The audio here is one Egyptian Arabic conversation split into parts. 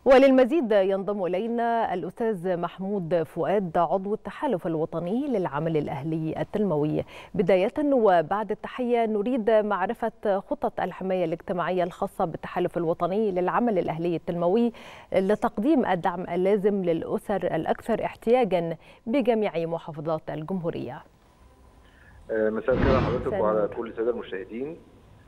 وللمزيد ينضم إلينا الأستاذ محمود فؤاد عضو التحالف الوطني للعمل الأهلي التنموي بداية وبعد التحية نريد معرفة خطط الحماية الاجتماعية الخاصة بالتحالف الوطني للعمل الأهلي التنموي لتقديم الدعم اللازم للأسر الأكثر احتياجا بجميع محافظات الجمهورية مساء الخير على حضرتك وعلى كل الساده المشاهدين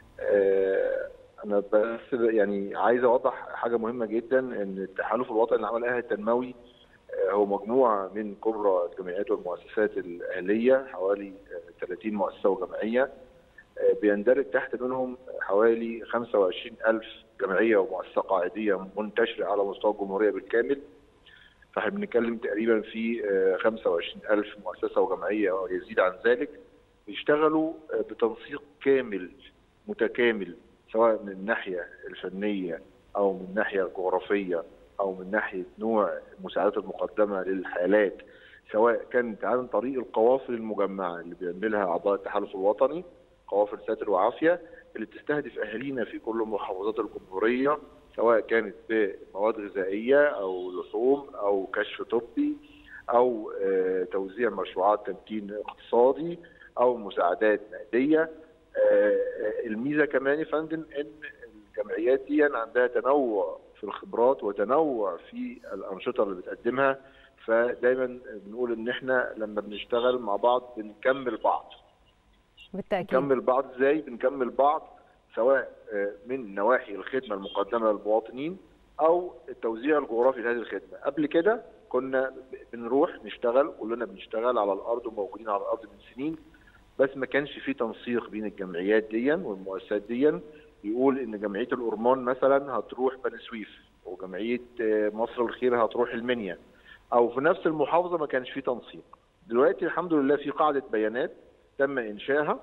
انا بس يعني عايز اوضح حاجه مهمه جدا ان التحالف الوطني للعمل الاهلي التنموي هو مجموعه من كبرى الجمعيات والمؤسسات الاهليه حوالي 30 مؤسسه وجمعيه بيندرج تحت منهم حوالي 25000 جمعيه ومؤسسه قاعديه منتشره على مستوى الجمهوريه بالكامل فاحنا بنتكلم تقريبا في 25000 مؤسسه وجمعيه ويزيد عن ذلك بيشتغلوا بتنسيق كامل متكامل سواء من الناحيه الفنيه او من الناحيه الجغرافيه او من ناحيه نوع المساعدات المقدمه للحالات سواء كانت عن طريق القوافل المجمعه اللي بيعملها اعضاء التحالف الوطني قوافل ساتر وعافيه اللي بتستهدف اهالينا في كل محافظات الجمهوريه سواء كانت بمواد غذائيه او لحوم او كشف طبي او توزيع مشروعات تمكين اقتصادي او مساعدات ماديه الميزه كمان يا فندم ان الجمعيات دي عندها تنوع في الخبرات وتنوع في الانشطه اللي بتقدمها فدايما بنقول ان احنا لما بنشتغل مع بعض بنكمل بعض بالتاكيد بنكمل بعض ازاي بنكمل بعض سواء من نواحي الخدمه المقدمه للمواطنين او التوزيع الجغرافي لهذه الخدمه قبل كده كنا بنروح نشتغل كلنا بنشتغل على الارض وموجودين على الارض من سنين بس ما كانش في تنسيق بين الجمعيات دي والمؤسسات دي يقول ان جمعيه الأورمان مثلا هتروح بني سويف وجمعيه مصر الخير هتروح المنيا او في نفس المحافظه ما كانش في تنسيق دلوقتي الحمد لله في قاعده بيانات تم انشائها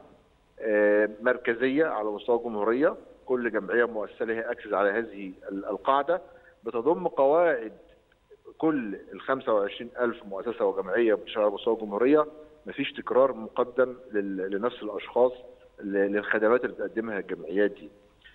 مركزيه على مستوى الجمهوريه كل جمعيه مؤسسه لها اكسس على هذه القاعده بتضم قواعد كل ال 25000 مؤسسه وجمعيه بتشتغل على مستوى الجمهوريه مفيش تكرار مقدم لنفس الاشخاص للخدمات اللي بتقدمها الجمعيات دي.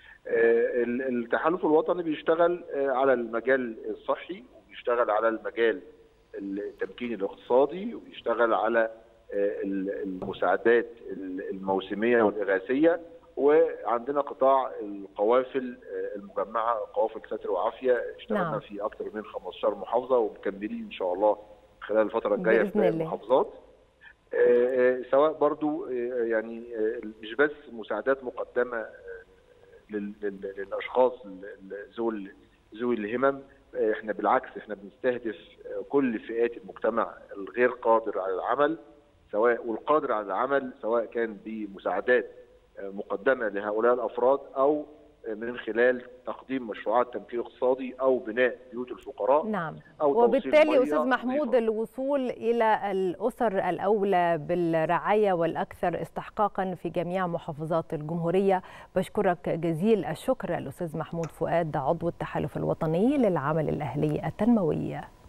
التحالف الوطني بيشتغل على المجال الصحي وبيشتغل على المجال التمكين الاقتصادي وبيشتغل على المساعدات الموسميه والاغاثيه وعندنا قطاع القوافل المجمعه قوافل ستر وعافيه اشتغلنا نعم. في اكثر من 15 محافظه ومكملين ان شاء الله خلال الفتره الجايه في المحافظات سواء برضو يعني مش بس مساعدات مقدمه للاشخاص ذوي ذوي الهمم احنا بالعكس احنا بنستهدف كل فئات المجتمع الغير قادر على العمل سواء والقادر على العمل سواء كان بمساعدات مقدمه لهؤلاء الافراد او من خلال تقديم مشروعات تمكين اقتصادي او بناء بيوت الفقراء نعم أو وبالتالي استاذ محمود نظيفة. الوصول الى الاسر الاولى بالرعايه والاكثر استحقاقا في جميع محافظات الجمهوريه بشكرك جزيل الشكر الاستاذ محمود فؤاد عضو التحالف الوطني للعمل الاهلي التنموي